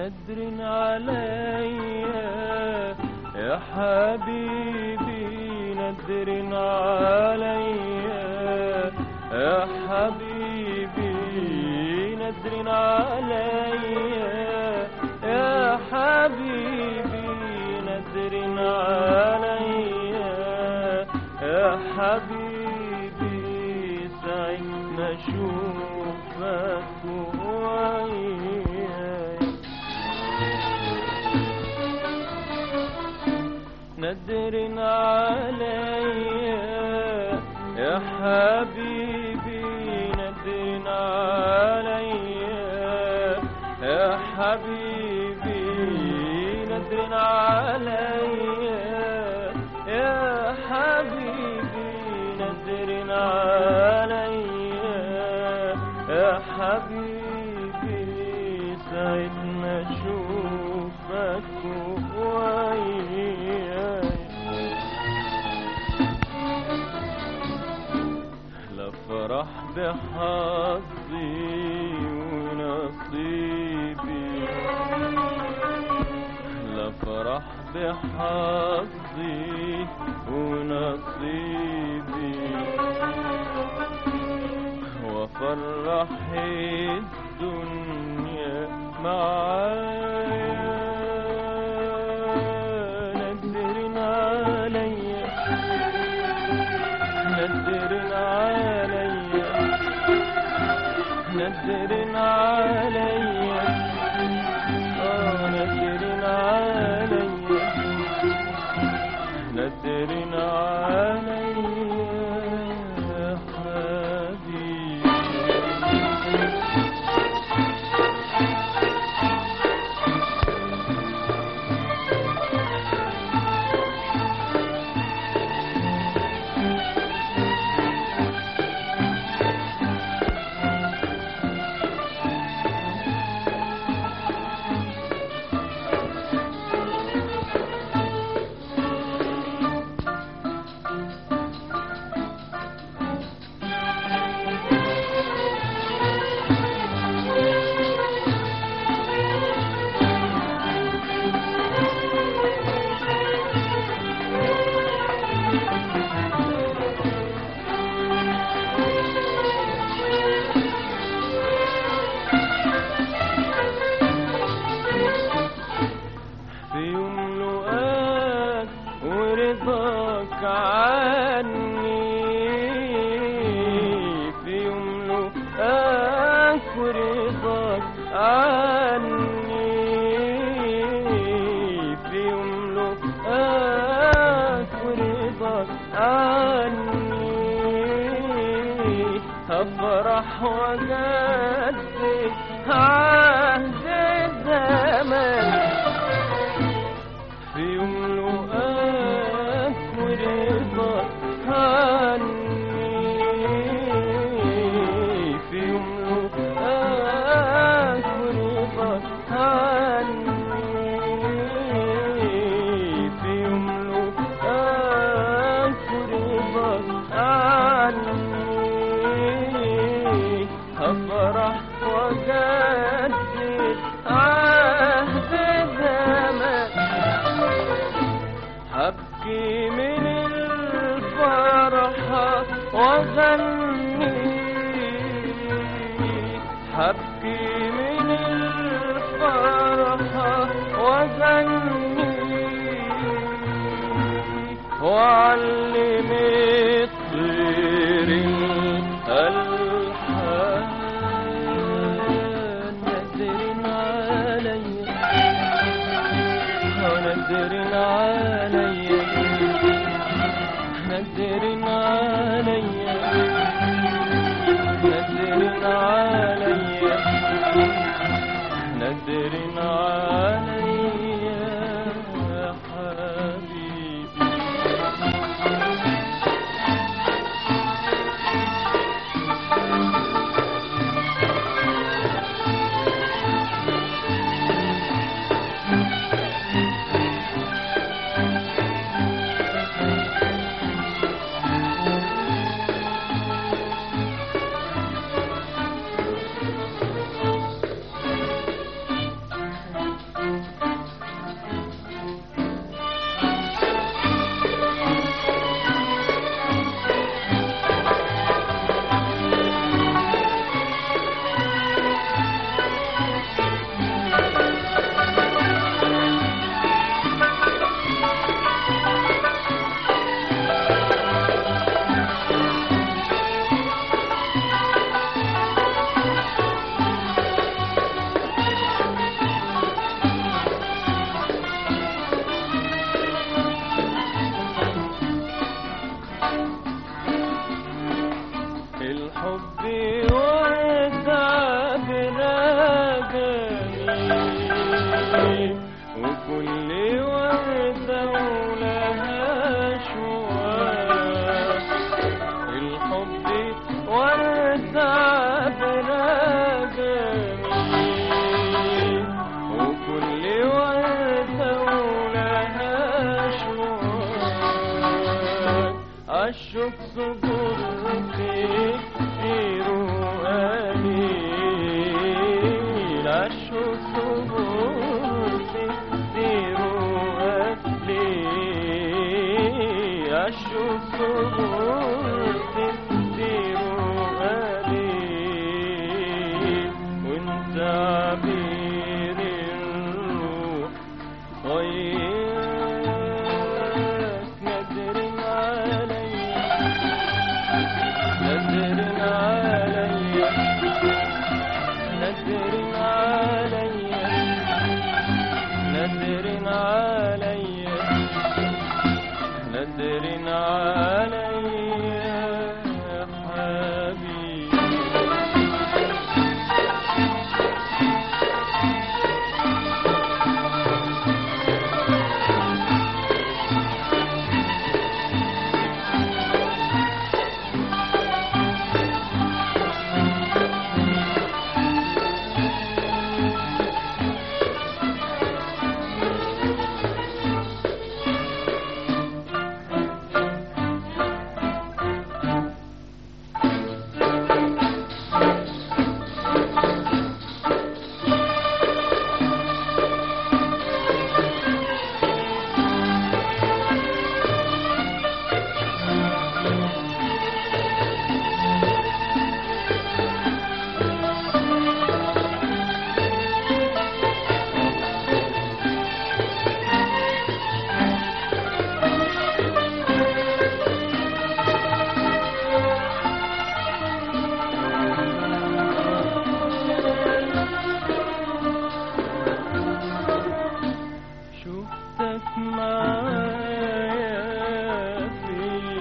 ندر عليا يا حبيبي ندر عليا يا حبيبي ندر عليا يا حبيبي ندر عليا يا حبيبي سعيد ما اشوفك وياي ندر عليا يا حبيبي ندر عليا يا حبيبي ندر عليا يا حبيبي ندر عليا يا حبيبي سعيد ما اشوفك وياي لا فرح بحظي ونصيبي لا فرح بحظي ونصيبي وفرح الدنيا معايا ندر عليا ندر عليا ندر عليا آه ندر عليا ندر عليا يا حبيبي في يوم لقاك ورضاك عني في يوم لقاك ورضاك عني في يوم لقاك ورضاك عني هفرح وجدد عهد الزمن في يوم لقاك ورضاك عني في يوم لقاك ورضاك عني في يوم لقاك ورضاك عني هفرح وجدد عهد الزمن هبكي من الفرحة وغني هبكي من الفرحة وغني وعلم الطير الحب وتعبنا جميل وكل وردة ولها شواك الحب وتعبنا جميل وكل وردة ولها شواك عالشوق صبرتي قليل عالشوق صبرتي قليل عالشوق صبرتي قليل وانت عبير الروح طيب نادر عليا نادر عليا نادر عليا نادر عليا نادر عليا يا حبيبي شفتك معايا في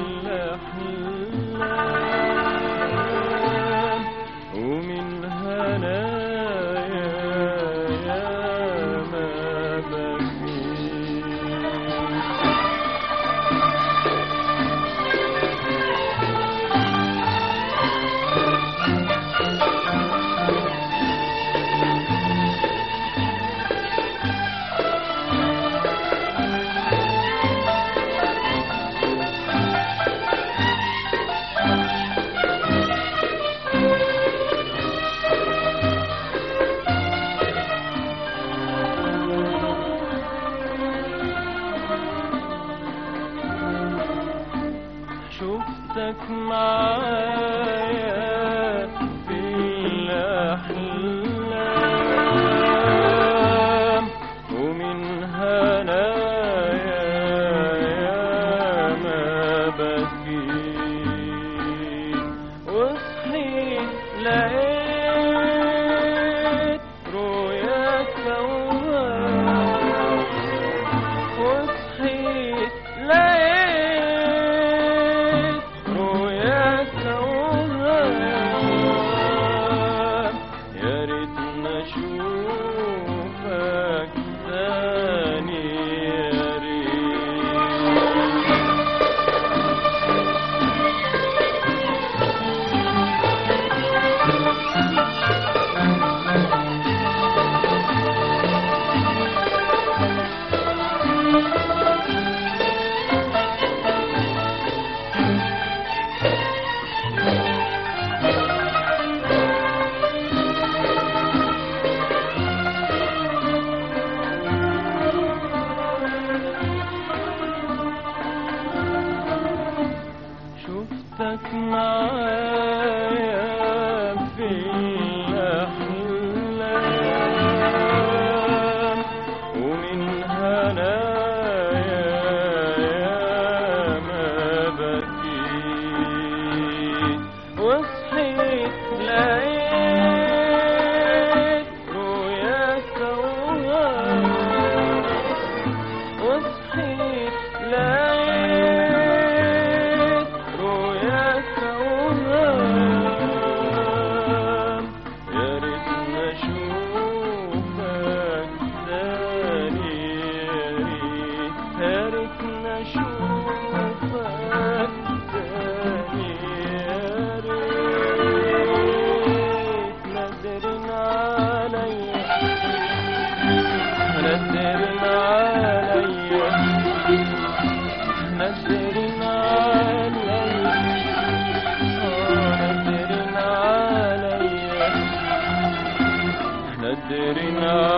الأحلام ومن هنايا يا ما بكيت شفتك معايا في الأحلام ومن هنايا يا ما بكيت وصحيت لقيت رؤياك وهاك وصحيت لقيت رؤياك وهاك يا ريتنا اشوفك تاني يا ريت شفتك معايا في الأحلام ومن هنايا يا ما بكيت وصحيت لقيت رؤياك وهاك وصحيت لقيت رؤياك وهاك غير